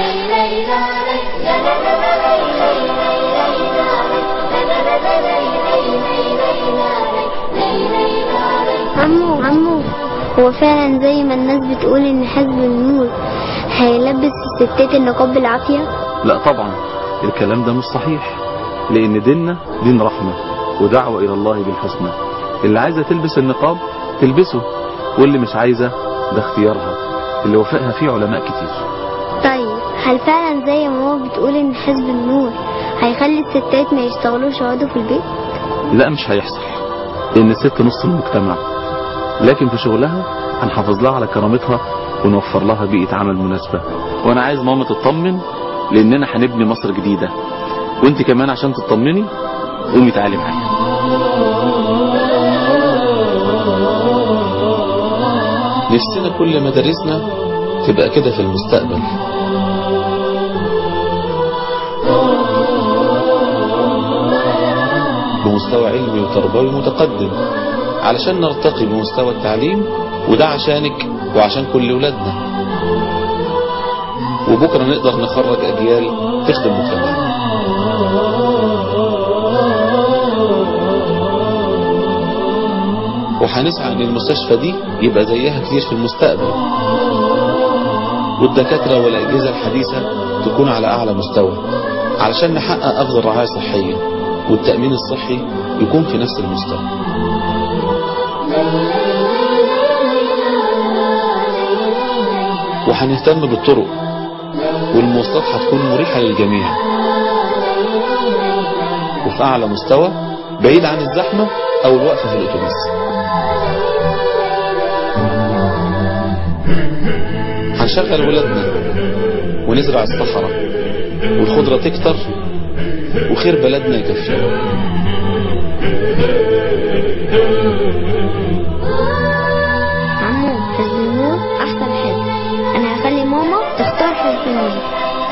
عمو عمو هو فعلا زي ما الناس بتقول ان حزب النور هيلبس الستات النقاب بالعافية لا طبعا الكلام ده مش صحيح لان ديننا دين رحمة ودعوة الى الله بالحسنى اللي عايزة تلبس النقاب تلبسه واللي مش عايزة ده اختيارها اللي وافقها فيه علماء كتير طيب هل فعلا زي ما هو بتقول ان حزب النور هيخلي الستات ما يشتغلوش يقعدوا في البيت لا مش هيحصل لان الست نص المجتمع لكن في شغلها هنحافظ لها على كرامتها ونوفر لها بيئة عمل مناسبة وانا عايز ماما تطمن لاننا هنبني مصر جديدة وانت كمان عشان تطمني قومي تعالي معايا نفسنا كل مدارسنا تبقى كده في المستقبل بمستوى علمي وتربوي متقدم علشان نرتقي بمستوى التعليم وده عشانك وعشان كل ولادنا وبكرة نقدر نخرج أجيال تخدم مجتمعنا وهنسعى ان المستشفى دي يبقى زيها كتير في المستقبل والدكاترة والأجهزة الحديثة تكون على أعلى مستوى علشان نحقق أفضل رعاية صحية والتأمين الصحي يكون في نفس المستوى وهنهتم بالطرق والمواصلات هتكون مريحة للجميع وفي أعلى مستوى بعيد عن الزحمة أو الوقفة في الأتوبيس هنشغل ولادنا ونزرع الصحراء والخضرة تكتر وخير بلدنا يكفينا عمو حزب النور احسن حزب انا هخلي ماما تختار حزب النور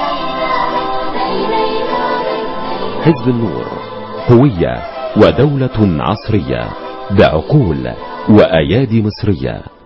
حزب النور هوية ودولة عصرية بعقول وأيادي مصرية